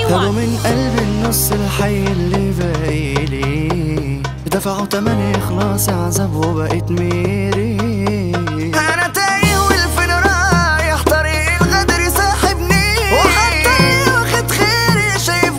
خدوا من قلبي النص الحي اللي باقيلي دفعوا تمن إخلاص عذاب وبقيت ميري انا تايه والفين رايح طريق الغدر ساحبني وحتى واخد خيري شايف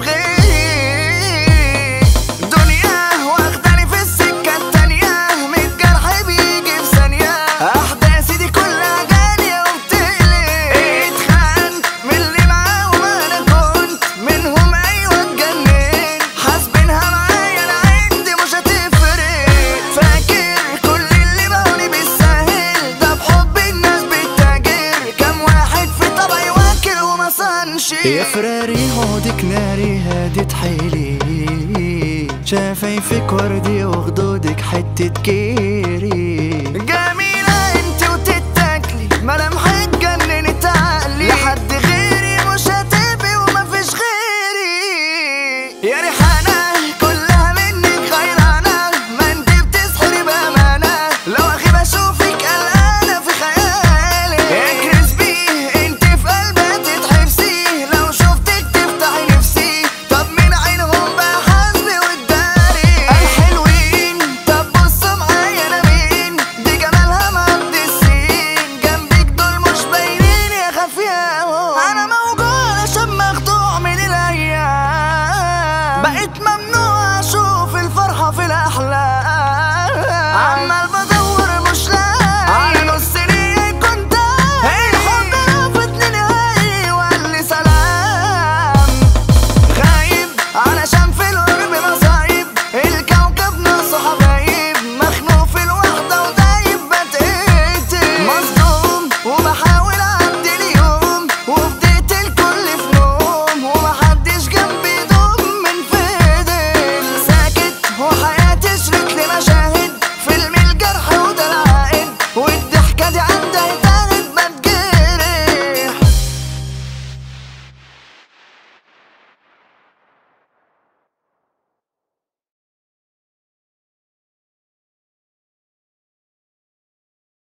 غيري دنيا واخداني في السكة التانية ميت جرح بيجي في ثانية احداثي دي كلها غالية وبتقلق اتخنت من اللي معاه وما انا كنت منهم ايوه اتجننت حاسبينها معايا انا عندي مش هتفرق فاكر كل اللي بقولي بالسهل ده بحب الناس بتتاجر كام واحد في طبعي واكل وما صنش يا فراري عودك ناري هادت حيلي شفايفك وردي وخدودك حتة كيري